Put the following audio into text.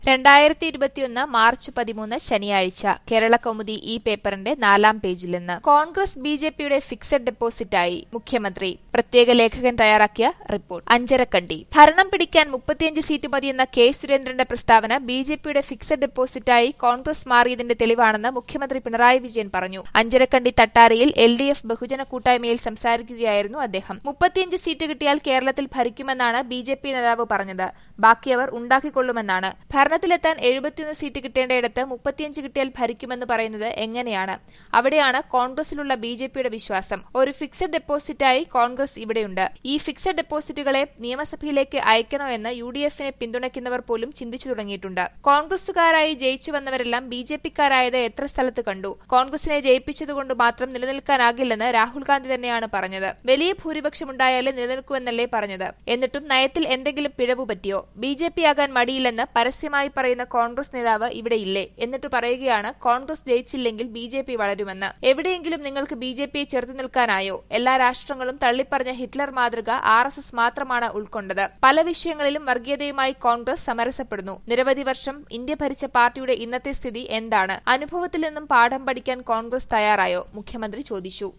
രണ്ടായിരത്തി ഇരുപത്തിയൊന്ന് മാർച്ച് പതിമൂന്ന് ശനിയാഴ്ച കേരള കൗമുദി ഈ പേപ്പറിന്റെ നാലാം പേജിൽ നിന്ന് കോൺഗ്രസ് ബി ജെ പിയുടെ ഫിക്സഡ് ഡെപ്പോസിറ്റായി മുഖ്യമന്ത്രി പ്രത്യേക ലേഖകൻ തയ്യാറാക്കിയ റിപ്പോർട്ട് അഞ്ചരക്കണ്ടി ഭരണം പിടിക്കാൻ മുപ്പത്തിയഞ്ച് സീറ്റ് മതിയെന്ന കെ സുരേന്ദ്രന്റെ പ്രസ്താവന ബി ജെ പിയുടെ ഫിക്സഡ് ഡെപ്പോസിറ്റായി കോൺഗ്രസ് മാറിയതിന്റെ തെളിവാണെന്ന് മുഖ്യമന്ത്രി പിണറായി വിജയൻ പറഞ്ഞു അഞ്ചരക്കണ്ടി തട്ടാരയിൽ എൽ ഡി എഫ് ബഹുജന കൂട്ടായ്മയിൽ സംസാരിക്കുകയായിരുന്നു അദ്ദേഹം മുപ്പത്തിയഞ്ച് സീറ്റ് കിട്ടിയാൽ കേരളത്തിൽ ഭരിക്കുമെന്നാണ് ബി ജെ പി നേതാവ് പറഞ്ഞത് ബാക്കിയവർ ഉണ്ടാക്കിക്കൊള്ളുമെന്നാണ് ഭരണത്തിലെത്താൻ എഴുപത്തിയൊന്ന് സീറ്റ് കിട്ടേണ്ടയിടത്ത് മുപ്പത്തിയഞ്ച് കിട്ടിയാൽ ഭരിക്കുമെന്ന് പറയുന്നത് എങ്ങനെയാണ് അവിടെയാണ് കോൺഗ്രസിലുള്ള ബി ജെ പിയുടെ വിശ്വാസം ഒരു ഫിക്സഡ് ഡെപ്പോസിറ്റായി കോൺഗ്രസ് ഇവിടെയുണ്ട് ഈ ഫിക്സഡ് ഡെപ്പോസിറ്റുകളെ നിയമസഭയിലേക്ക് അയക്കണോ എന്ന് യു ഡി എഫിനെ പിന്തുണയ്ക്കുന്നവർ പോലും ചിന്തിച്ചു തുടങ്ങിയിട്ടുണ്ട് കോൺഗ്രസുകാരായി ജയിച്ചു വന്നവരെല്ലാം ബി ജെ പിക്കാരായത് എത്ര സ്ഥലത്ത് കണ്ടു കോൺഗ്രസിനെ ജയിപ്പിച്ചതുകൊണ്ട് മാത്രം നിലനിൽക്കാനാകില്ലെന്ന് രാഹുൽ ഗാന്ധി തന്നെയാണ് പറഞ്ഞത് വലിയ ഭൂരിപക്ഷമുണ്ടായാലേ നിലനിൽക്കുമെന്നല്ലേ പറഞ്ഞത് എന്നിട്ടും നയത്തിൽ എന്തെങ്കിലും പിഴവ് പറ്റിയോ ബി ജെ പി ആകാൻ മടിയില്ലെന്ന് പരസ്യമായി പറയുന്ന കോൺഗ്രസ് നേതാവ് ഇവിടെ ഇല്ലേ എന്നിട്ട് പറയുകയാണ് കോൺഗ്രസ് ജയിച്ചില്ലെങ്കിൽ ബി ജെ പി വളരുമെന്ന് എവിടെയെങ്കിലും നിങ്ങൾക്ക് ബി ജെ പിയെ ചെറുത്തു നിൽക്കാനായോ എല്ലാ രാഷ്ട്രങ്ങളും തള്ളിപ്പറഞ്ഞ ഹിറ്റ്ലർ മാതൃക ആർ എസ് എസ് മാത്രമാണ് ഉൾക്കൊണ്ടത് പല വിഷയങ്ങളിലും വർഗീയതയുമായി കോൺഗ്രസ് സമരസപ്പെടുന്നു നിരവധി വർഷം ഇന്ത്യ ഭരിച്ച പാർട്ടിയുടെ ഇന്നത്തെ സ്ഥിതി എന്താണ് അനുഭവത്തിൽ നിന്നും പാഠം പഠിക്കാൻ കോൺഗ്രസ് തയ്യാറായോ മുഖ്യമന്ത്രി ചോദിച്ചു